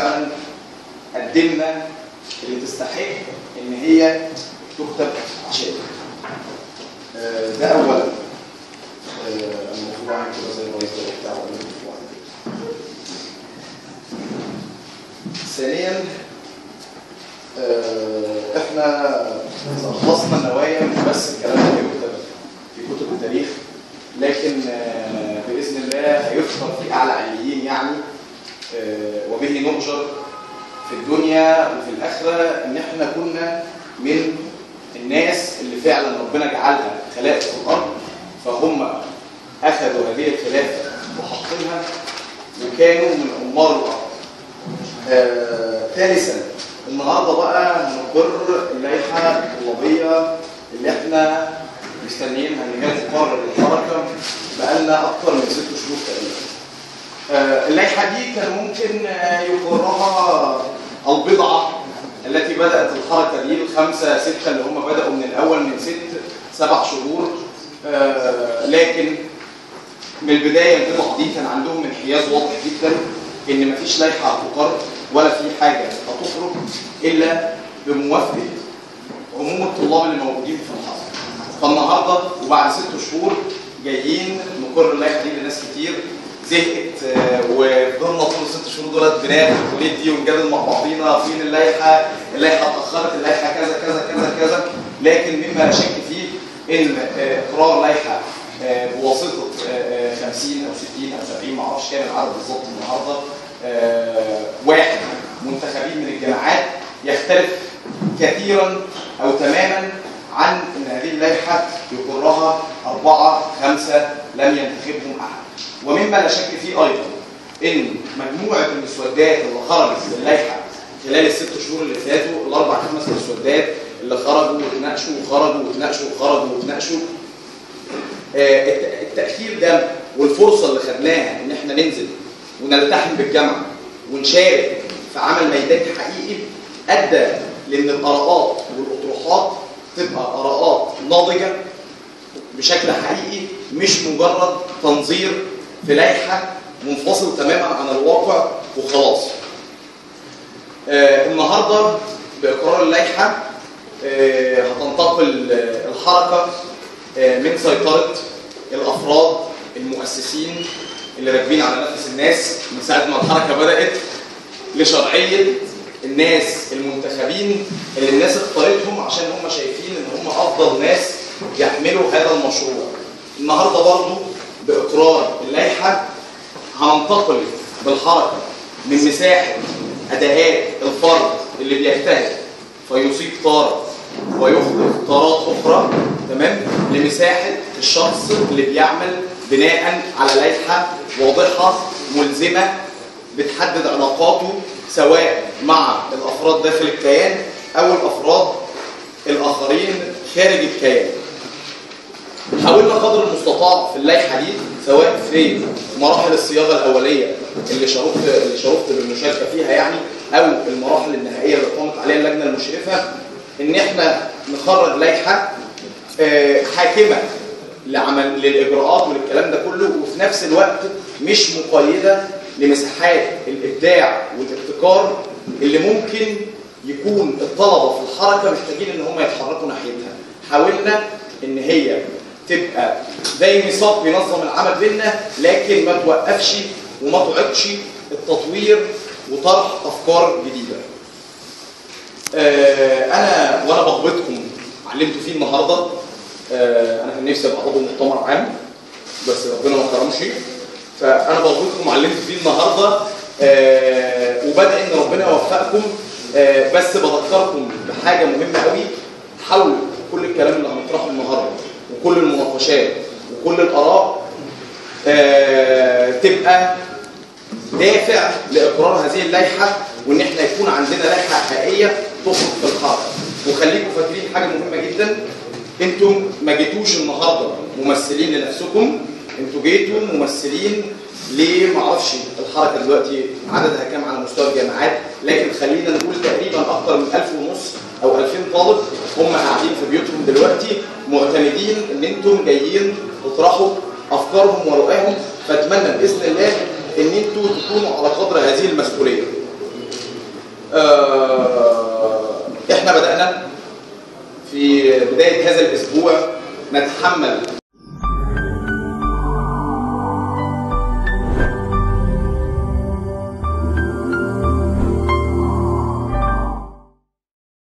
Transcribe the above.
فعلا قدمنا اللي تستحق ان هي تكتب عشان آه، ده اولا آه، المفروض اعمل كده زي الرئيس ده وبتاع ولا المفروض أعمل كده؟ ثانيا آه، احنا خلصنا النوايا مش بس الكلام ده هيكتب في كتب التاريخ لكن آه، باذن الله هيذكر في اعلى عليين يعني آه، وبه نؤجر في الدنيا وفي الاخره ان احنا كنا من الناس اللي فعلا ربنا جعلها خلائق في الارض فهم اخذوا هذه الخلافه وحطينها وكانوا من عمار الارض. آه، ثالثا النهارده بقى هنقر اللائحه الطلابيه اللي احنا مستنيينها ان هي تقرر الحركه بقالنا اكثر من ست شهور تقريبا. آه، اللائحه دي كان ممكن آه، يقرها البضعه التي بدات الحركه دي الخمسه سته اللي هم بداوا من الاول من ست سبع شهور آه، لكن من البدايه البضعه دي كان عندهم انحياز واضح جدا ان مفيش لائحه هتقر ولا في حاجه هتخرج الا بموافقه عموم الطلاب اللي موجودين في الحركه. فالنهارده وبعد ست شهور جايين نقر اللائحه دي لناس كتير زهقت آه، وفضلنا طول الست شهور دولت بناخد الكليه دي ونجادل مع بعضينا فين اللائحه؟ اللائحه اتاخرت اللائحه كذا كذا كذا كذا لكن مما لا شك فيه ان آه، اقرار لائحه آه، بواسطه آه، آه، 50 او 60 او 70 ما اعرفش كام العدد بالظبط النهارده آه، واحد منتخبين من الجامعات يختلف كثيرا او تماما عن ان هذه اللائحه يقرها اربعه خمسه لم ينتخبهم احد ومما لا شك فيه ايضا ان مجموعه المسودات اللي خرجت من اللائحه خلال الست شهور اللي فاتوا الاربع خمس مسودات اللي خرجوا واتناقشوا وخرجوا واتناقشوا وخرجوا واتناقشوا آه، الت- التاخير ده والفرصه اللي خدناها ان احنا ننزل ونلتحم بالجامعه ونشارك في عمل ميداني حقيقي ادى لان الاراءات والاطروحات تبقى اراءات ناضجه بشكل حقيقي مش مجرد تنظير في لائحه منفصل تماما عن الواقع وخلاص. آه النهارده باقرار اللائحه آه هتنتقل آه، الحركه آه من سيطره الافراد المؤسسين اللي راكبين على نفس الناس من ساعه ما الحركه بدات لشرعيه الناس المنتخبين اللي الناس اختارتهم عشان هم شايفين ان هم افضل ناس يحملوا هذا المشروع. النهارده برضو باقرار اللائحه هننتقل بالحركه من مساحه اداءات الفرد اللي بيجتهد فيصيب طاره ويخطئ طارات اخرى تمام لمساحه الشخص اللي بيعمل بناء على لائحه واضحه ملزمه بتحدد علاقاته سواء مع الافراد داخل الكيان او الافراد الاخرين خارج الكيان. حاولنا قدر المستطاع في اللائحه دي سواء في مراحل الصياغه الاوليه اللي شرفت اللي شرفت بالمشاركه فيها يعني او المراحل النهائيه اللي قامت عليها اللجنه المشرفه ان احنا نخرج لائحه آه، حاكمه لعمل للاجراءات وللكلام ده كله وفي نفس الوقت مش مقيده لمساحات الابداع والابتكار اللي ممكن يكون الطلبه في الحركه محتاجين ان هم يتحركوا ناحيتها. حاولنا ان هي تبقى زي ميثاق بينظم العمل بينا لكن ما توقفش وما تعيقش التطوير وطرح افكار جديده. آه، انا وانا بغبطكم علمتوا فيه النهارده آه، انا كان نفسي ابقى عضو مؤتمر عام بس ربنا ما كرمش فانا بغبطكم علمت فيه النهارده آه، وبدا ان ربنا يوفقكم آه، بس بذكركم بحاجه مهمه قوي حاولوا كل الكلام اللي هنطرحه النهارده وكل المناقشات وكل الاراء آه، تبقى دافع لاقرار هذه اللائحه وان احنا يكون عندنا لائحه حقيقيه تخرج في الحركه وخليكم فاكرين حاجه مهمه جدا انتم ما جيتوش النهارده ممثلين لنفسكم انتوا جيتوا ممثلين ليه ما اعرفش الحركه دلوقتي عددها كام على مستوى الجامعات لكن خلينا نقول تقريبا اكثر من 1000 ونص او 2000 طالب هم قاعدين في بيوتهم دلوقتي معتمدين ان انتم جايين تطرحوا افكارهم ورؤاهم فاتمنى باذن الله ان انتوا تكونوا على قدر هذه المسؤوليه. هذا الاسبوع نتحمل